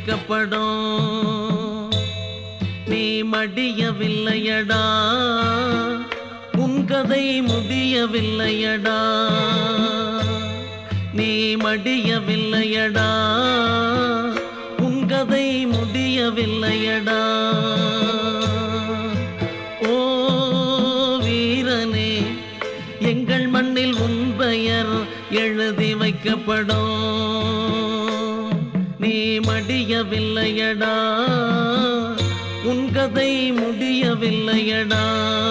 வைக்கப்படும் நீ மடியவில்லையடா உன் கதை முடியவில்லையடா நீ மடியவில்லையடா உன் கதை முடியவில்லையடா ஓ வீரனே எங்கள் மண்ணில் உன் பெயர் எழுதி வைக்கப்படும் நீ மடியவில்லையடா உன் கதை முடியவில்லையடா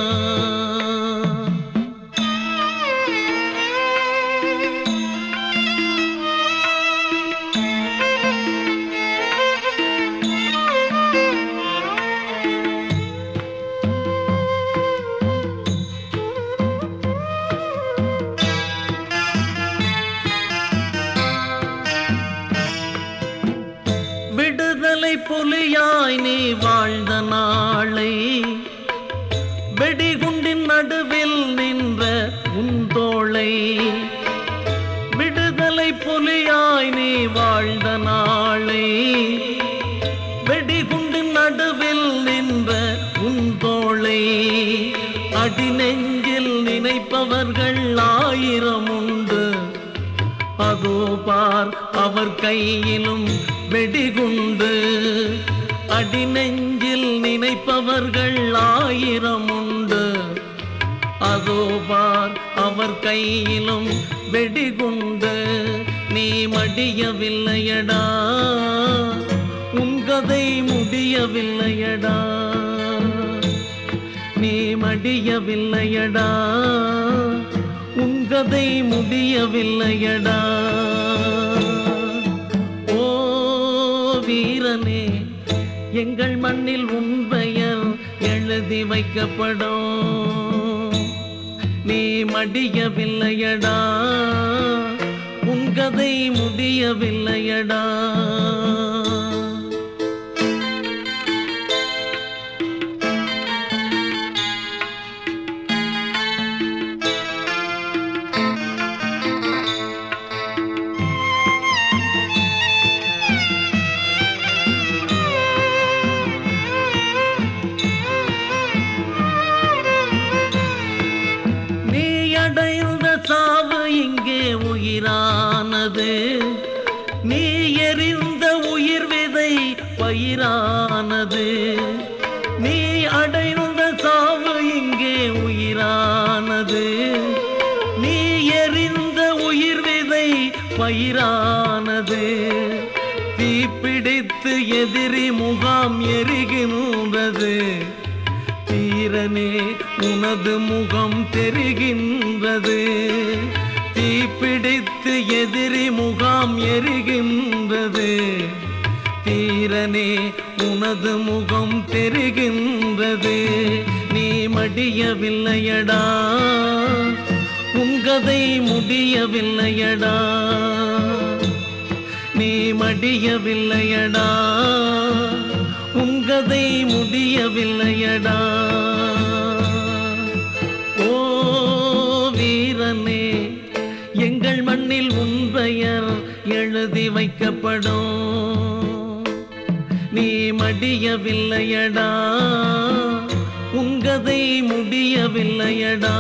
விடுதலை புலியாய் நீ வாழ்ந்த நாளை வெடிகுண்டின் நடுவில் நின்ற உன் தோளை விடுதலை புலியாய் நீ வாழ்ந்த நாளை வெடிகுண்டின் நடுவில் நின்ற உன் தோளை அடி நெஞ்சில் நினைப்பவர்கள் ஆயிரம் உண்டு அதோ பார் அவர் கையிலும் வெடிகுண்டு அடி நெஞ்சில் நினைப்பவர்கள் ஆயிரம் உண்டு அதோ பார் அவர் கையிலும் வெடிகுண்டு நீ மடியவில்லையடா உன் கதை முடியவில்லையடா நீ மடியவில்லையடா உன் கதை முடியவில்லையடா ஓ வீரனே எங்கள் மண்ணில் உன் பெயர் எழுதி வைக்கப்படும் நீ மடியவில்லையடா உன் கதை முடியவில்லையடா நீ அடைந்த சாவு இங்கே உயிரானது நீ எறிந்த உயிர் விதை பயிரானது நீ அடைந்த சாவு இங்கே உயிரானது நீ எறிந்த உயிர் விதை பயிரானது தீப்பிடித்து எதிரி முகாம் எரிகின்றது தீரனே உனது முகம் தெரிகின்றது தீப்பிடித்து எதிரி முகாம் எரிகின்றது தீரனே உனது முகம் தெரிகின்றது நீ மடியவில்லையடா உங்கதை முடியவில்லையடா நீ மடியவில்லையடா உங்கதை முடியவில்லையடா ஓ வீரனே எங்கள் மண்ணில் உன் பெயர் எழுதி வைக்கப்படும் நீ மடியவில்லையடா உங்கதை முடியவில்லையடா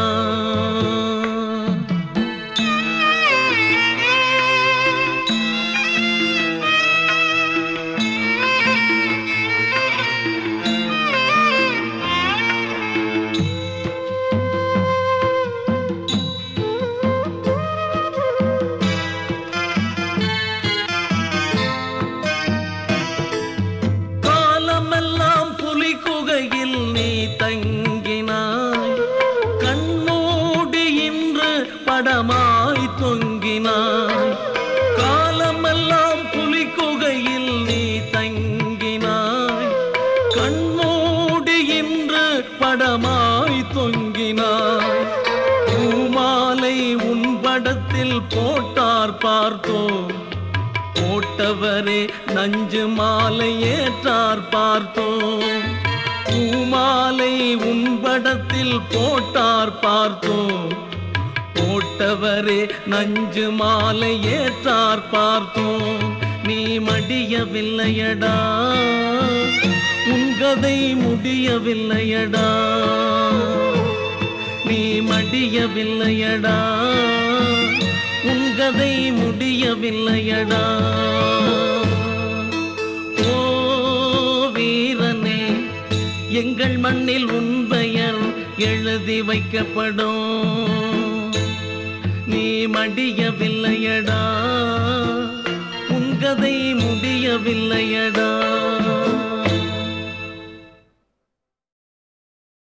காலமெல்லாம் புலி குகையில் நீ தங்கினாய் கண்மூடி இன்று படமாய் தொங்கினாய் காலமெல்லாம் புலி குகையில் நீ தங்கினாய் கண்மூடி இன்று படமாய் தொங்கினாய் பூமாலை உன் படத்தில் போட்டார் பார்த்தோம் போட்டவரே நஞ்சு மாலை ஏற்றார் பார்த்தோம் பூமாலை உன்படத்தில் போட்டார் பார்த்தோம் போட்டவரே நஞ்சு மாலை ஏற்றார் பார்த்தோம் நீ மடியவில்லையடா உன்கதை முடியவில்லையடா நீ மடியவில்லையடா உன்கதை முடியவில்லையடா ஓ வீரனே எங்கள் மண்ணில் உன் பெயர் எழுதி வைக்கப்படும் நீ மடியவில்லையடா உன் கதை முடியவில்லையடா